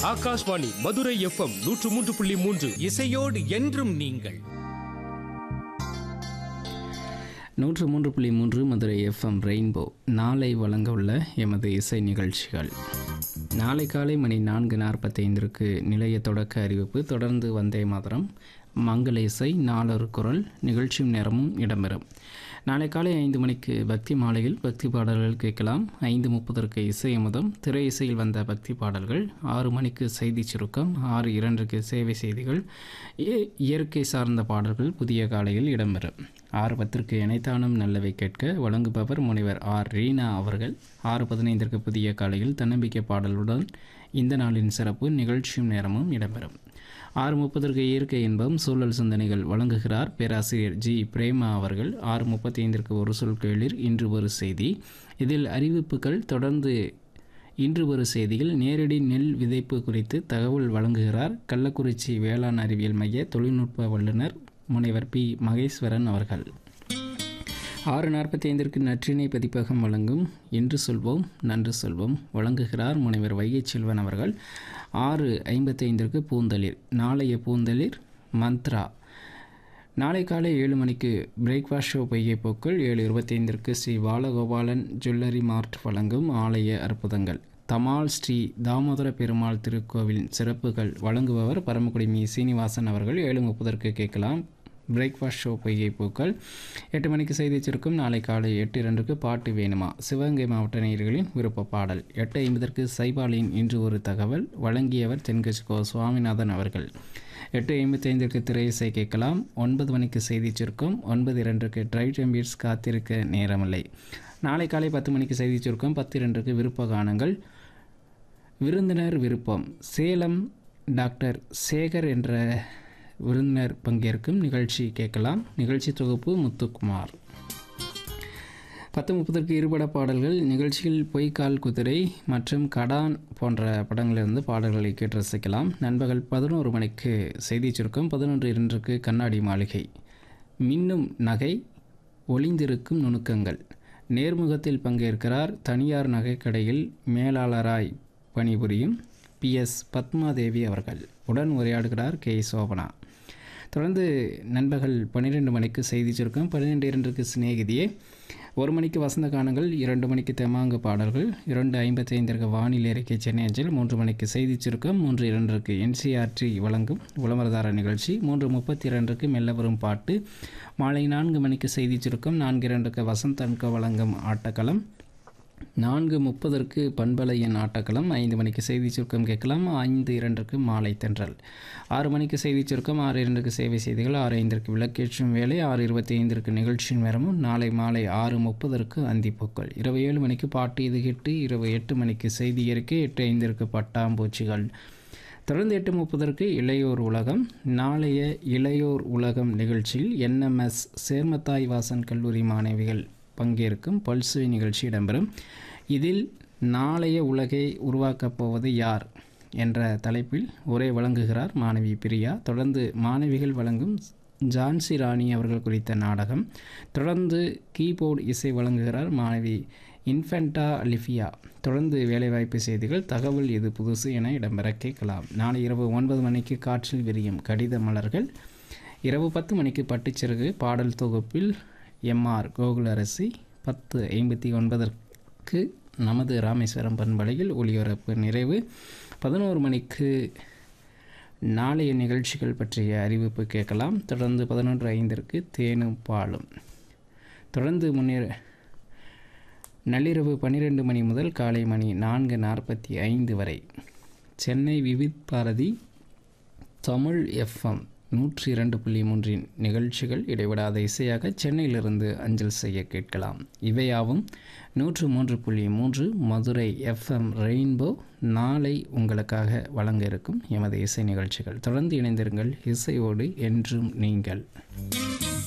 Akashvani Madurai FM நூற்று மூன்று புள்ளி மூன்று இசையோடு என்றும் நீங்கள் நூற்று மூன்று புள்ளி மூன்று மதுரை எஃப்எம் ரெயின்போ நாளை வழங்க உள்ள எமது இசை நிகழ்ச்சிகள் நாளை காலை மணி நான்கு நாற்பத்தைந்திற்கு நிலைய தொடக்க அறிவிப்பு தொடர்ந்து வந்தே மாதரம் மங்கள இசை நாளொரு குரல் நிகழ்ச்சியும் நேரமும் இடம்பெறும் நாளை காலை ஐந்து மணிக்கு பக்தி மாலையில் பக்தி பாடல்கள் கேட்கலாம் ஐந்து முப்பதற்கு இசை அமுதம் திரை இசையில் வந்த பக்தி பாடல்கள் ஆறு மணிக்கு செய்தி சுருக்கம் ஆறு இரண்டுக்கு சேவை செய்திகள் இ- இயற்கை சார்ந்த பாடல்கள் புதிய காலையில் இடம்பெறும் ஆறு பத்திற்கு இணைத்தானும் நல்லவை கேட்க வழங்குபவர் முனைவர் ஆர் ரீனா அவர்கள் ஆறு பதினைந்திற்கு புதிய காலையில் தன்னம்பிக்கை பாடலுடன் இந்த நாளின் சிறப்பு நிகழ்ச்சியும் நேரமும் இடம்பெறும் ஆறு முப்பதற்கு இயற்கை இன்பம் சூழல் சிந்தனைகள் வழங்குகிறார் பேராசிரியர் ஜி பிரேமா அவர்கள் ஆறு முப்பத்தி ஐந்திற்கு ஒரு சொல் கேளிர் இன்று ஒரு செய்தி இதில் அறிவிப்புகள் தொடர்ந்து இன்று ஒரு செய்தியில் நேரடி நெல் விதைப்பு குறித்து தகவல் வழங்குகிறார் கள்ளக்குறிச்சி வேளாண் அறிவியல் மைய தொழில்நுட்ப வல்லுநர் முனைவர் பி மகேஸ்வரன் அவர்கள் ஆறு நாற்பத்தி ஐந்திற்கு நற்றினை பதிப்பகம் வழங்கும் இன்று சொல்வோம் நன்று சொல்வோம் வழங்குகிறார் முனைவர் வைகை செல்வன் அவர்கள் ஆறு ஐம்பத்தி ஐந்திற்கு பூந்தளிர் நாளைய பூந்தளிர் மந்த்ரா நாளை காலை ஏழு மணிக்கு பிரேக்ஃபாஸ்ட் ஷோ பொய்கை போக்கள் ஏழு இருபத்தைந்திற்கு ஸ்ரீ பாலகோபாலன் ஜுவல்லரி மார்ட் வழங்கும் ஆலய அற்புதங்கள் தமால் ஸ்ரீ தாமோதர பெருமாள் திருக்கோவில் சிறப்புகள் வழங்குபவர் பரமக்குடி மீ சீனிவாசன் அவர்கள் ஏழு முப்பதற்கு கேட்கலாம் பிரேக்ஃபாஸ்ட் ஷோ பொய்கை பூக்கள் எட்டு மணிக்கு செய்தி சுருக்கம் நாளை காலை எட்டு இரண்டுக்கு பாட்டு வேணுமா சிவகங்கை மாவட்ட நேயர்களின் விருப்ப பாடல் எட்டு ஐம்பதற்கு சைபாலின் இன்று ஒரு தகவல் வழங்கியவர் தென்கட்சி கோ சுவாமிநாதன் அவர்கள் எட்டு ஐம்பத்தி ஐந்திற்கு திரை இசை கேட்கலாம் ஒன்பது மணிக்கு செய்தி சுருக்கம் ஒன்பது இரண்டுக்கு ட்ரை டெம்பீட்ஸ் காத்திருக்க நேரமில்லை நாளை காலை பத்து மணிக்கு செய்தி சுருக்கம் பத்து இரண்டுக்கு விருப்ப கானங்கள் விருந்தினர் விருப்பம் சேலம் டாக்டர் சேகர் என்ற விருந்தினர் பங்கேற்கும் நிகழ்ச்சி கேட்கலாம் நிகழ்ச்சி தொகுப்பு முத்துக்குமார் பத்து முப்பதற்கு இருபட பாடல்கள் நிகழ்ச்சியில் பொய்க்கால் குதிரை மற்றும் கடான் போன்ற படங்களிலிருந்து பாடல்களை கேட்டு ரசிக்கலாம் நண்பகல் பதினோரு மணிக்கு செய்தி சுருக்கம் பதினொன்று இரண்டுக்கு கண்ணாடி மாளிகை மின்னும் நகை ஒளிந்திருக்கும் நுணுக்கங்கள் நேர்முகத்தில் பங்கேற்கிறார் தனியார் நகைக்கடையில் மேலாளராய் பணிபுரியும் பி எஸ் பத்மாதேவி அவர்கள் உடன் உரையாடுகிறார் கே சோபனா தொடர்ந்து நண்பகல் பன்னிரெண்டு மணிக்கு செய்தி சுருக்கம் பன்னிரெண்டு இரண்டுக்கு சிநேகிதியே ஒரு மணிக்கு வசந்த கானங்கள் இரண்டு மணிக்கு தெமாங்கு பாடல்கள் இரண்டு ஐம்பத்தி ஐந்திற்கு வானிலை அறிக்கை சென்னை அஞ்சல் மூன்று மணிக்கு செய்தி சுருக்கம் மூன்று இரண்டிற்கு என்சிஆர்டி வழங்கும் உளமரதார நிகழ்ச்சி மூன்று முப்பத்தி இரண்டுக்கு மெல்ல வரும் பாட்டு மாலை நான்கு மணிக்கு செய்தி சுருக்கம் நான்கு இரண்டுக்கு வசந்த் அன்கோ வழங்கும் ஆட்டக்களம் நான்கு முப்பதற்கு பண்பலையின் ஆட்டக்களம் ஐந்து மணிக்கு செய்தி சுருக்கம் கேட்கலாம் ஐந்து இரண்டுக்கு மாலை தென்றல் ஆறு மணிக்கு செய்தி சுருக்கம் ஆறு இரண்டுக்கு சேவை செய்திகள் ஆறு ஐந்திற்கு விளக்கேற்றும் வேலை ஆறு இருபத்தி ஐந்திற்கு நிகழ்ச்சியின் நேரமும் நாளை மாலை ஆறு முப்பதற்கு அந்திப்பூக்கள் இரவு ஏழு மணிக்கு பாட்டு இது ஹிட்டு இரவு எட்டு மணிக்கு செய்தி அறிக்கை எட்டு ஐந்திற்கு பட்டாம்பூச்சிகள் தொடர்ந்து எட்டு முப்பதற்கு இளையோர் உலகம் நாளைய இளையோர் உலகம் நிகழ்ச்சியில் என்எம்எஸ் சேர்மத்தாய் வாசன் கல்லூரி மாணவிகள் பங்கேற்கும் பல்சுவை நிகழ்ச்சி இடம்பெறும் இதில் நாளைய உலகை உருவாக்கப் போவது யார் என்ற தலைப்பில் உரை வழங்குகிறார் மாணவி பிரியா தொடர்ந்து மாணவிகள் வழங்கும் ஜான்சி ராணி அவர்கள் குறித்த நாடகம் தொடர்ந்து கீபோர்டு இசை வழங்குகிறார் மாணவி இன்ஃபென்டா லிஃபியா தொடர்ந்து வேலைவாய்ப்பு செய்திகள் தகவல் இது புதுசு என இடம்பெற கேட்கலாம் நாளை இரவு ஒன்பது மணிக்கு காற்றில் விரியும் கடித மலர்கள் இரவு பத்து மணிக்கு பட்டுச்சிறகு பாடல் தொகுப்பில் எம்ஆர் கோகுலரசி பத்து ஐம்பத்தி ஒன்பதற்கு நமது ராமேஸ்வரம் பண்பலையில் ஒளிபரப்பு நிறைவு பதினோரு மணிக்கு நாளைய நிகழ்ச்சிகள் பற்றிய அறிவிப்பு கேட்கலாம் தொடர்ந்து பதினொன்று ஐந்திற்கு தேனும் பாலும் தொடர்ந்து முன்னேற நள்ளிரவு பன்னிரெண்டு மணி முதல் காலை மணி நான்கு நாற்பத்தி ஐந்து வரை சென்னை விவித் பாரதி தமிழ் எஃப்எம் நூற்றி இரண்டு புள்ளி மூன்றின் நிகழ்ச்சிகள் இடைவிடாத இசையாக சென்னையிலிருந்து அஞ்சல் செய்ய கேட்கலாம் இவையாவும் நூற்று மூன்று புள்ளி மூன்று மதுரை எஃப்எம் ரெயின்போ நாளை உங்களுக்காக வழங்க இருக்கும் எமது இசை நிகழ்ச்சிகள் தொடர்ந்து இணைந்திருங்கள் இசையோடு என்றும் நீங்கள்